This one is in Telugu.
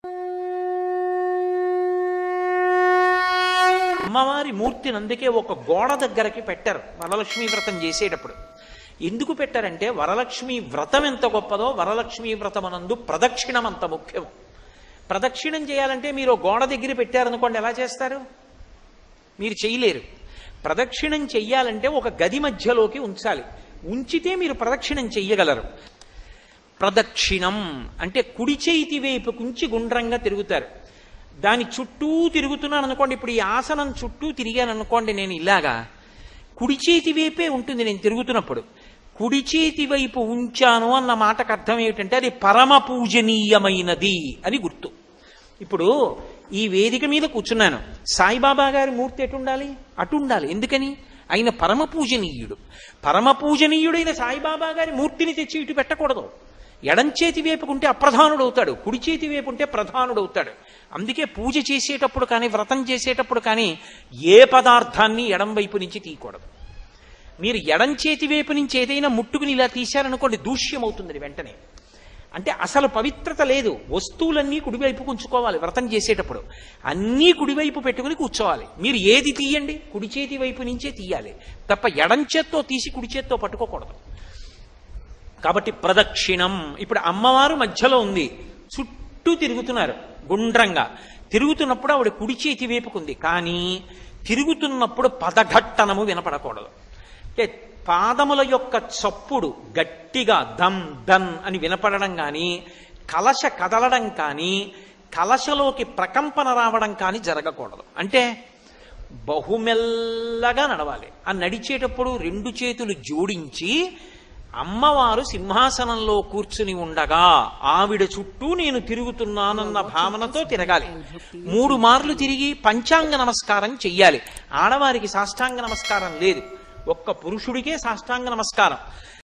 అమ్మవారి మూర్తిని అందుకే ఒక గోడ దగ్గరకి పెట్టారు వరలక్ష్మీ వ్రతం చేసేటప్పుడు ఎందుకు పెట్టారంటే వరలక్ష్మి వ్రతం ఎంత గొప్పదో వరలక్ష్మీ వ్రతమనందు ప్రదక్షిణం అంత ముఖ్యం ప్రదక్షిణం చేయాలంటే మీరు గోడ దగ్గర పెట్టారనుకోండి ఎలా చేస్తారు మీరు చేయలేరు ప్రదక్షిణం చెయ్యాలంటే ఒక గది మధ్యలోకి ఉంచాలి ఉంచితే మీరు ప్రదక్షిణం చెయ్యగలరు ప్రదక్షిణం అంటే కుడి చేతి వైపు కుంచి గుండ్రంగా తిరుగుతారు దాని చుట్టూ తిరుగుతున్నాను అనుకోండి ఇప్పుడు ఈ ఆసనం చుట్టూ తిరిగాను అనుకోండి నేను ఇలాగా కుడి చేతి వైపే ఉంటుంది నేను తిరుగుతున్నప్పుడు కుడి చేతి వైపు ఉంచాను అన్న మాటకు అర్థం ఏమిటంటే అది పరమ పూజనీయమైనది అని గుర్తు ఇప్పుడు ఈ వేదిక మీద కూర్చున్నాను సాయిబాబా గారి మూర్తి ఎటు ఉండాలి అటు ఉండాలి ఎందుకని ఆయన పరమ పూజనీయుడు పరమ పూజనీయుడైన సాయిబాబా గారి మూర్తిని తెచ్చి ఇటు పెట్టకూడదు ఎడం చేతి వైపుకుంటే అప్రధానుడు అవుతాడు కుడి చేతి వైపు ఉంటే ప్రధానుడు అవుతాడు అందుకే పూజ చేసేటప్పుడు కానీ వ్రతం చేసేటప్పుడు కానీ ఏ పదార్థాన్ని ఎడం వైపు నుంచి తీయకూడదు మీరు ఎడం చేతి వైపు నుంచి ఏదైనా ముట్టుకుని ఇలా తీశారనుకోండి దూష్యం అవుతుంది వెంటనే అంటే అసలు పవిత్రత లేదు వస్తువులన్నీ కుడివైపు ఉంచుకోవాలి వ్రతం చేసేటప్పుడు అన్నీ కుడివైపు పెట్టుకుని కూర్చోవాలి మీరు ఏది తీయండి కుడి చేతి వైపు నుంచే తీయాలి తప్ప ఎడం చేత్తో తీసి కుడి చేత్తో పట్టుకోకూడదు కాబట్టి ప్రదక్షిణం ఇప్పుడు అమ్మవారు మధ్యలో ఉంది చుట్టూ తిరుగుతున్నారు గుండ్రంగా తిరుగుతున్నప్పుడు ఆవిడ కుడి చేతి వైపుకుంది కానీ తిరుగుతున్నప్పుడు పదఘట్టనము వినపడకూడదు అంటే పాదముల యొక్క చప్పుడు గట్టిగా దమ్ దన్ అని వినపడడం కానీ కలశ కదలడం కానీ కలశలోకి ప్రకంపన రావడం కానీ జరగకూడదు అంటే బహుమెల్లగా నడవాలి ఆ నడిచేటప్పుడు రెండు చేతులు జోడించి అమ్మవారు సింహాసనంలో కూర్చుని ఉండగా ఆవిడ చుట్టూ నేను తిరుగుతున్నానన్న భావనతో తిరగాలి మూడు మార్లు తిరిగి పంచాంగ నమస్కారం చెయ్యాలి ఆడవారికి సాష్టాంగ నమస్కారం లేదు ఒక్క పురుషుడికే సాష్టాంగ నమస్కారం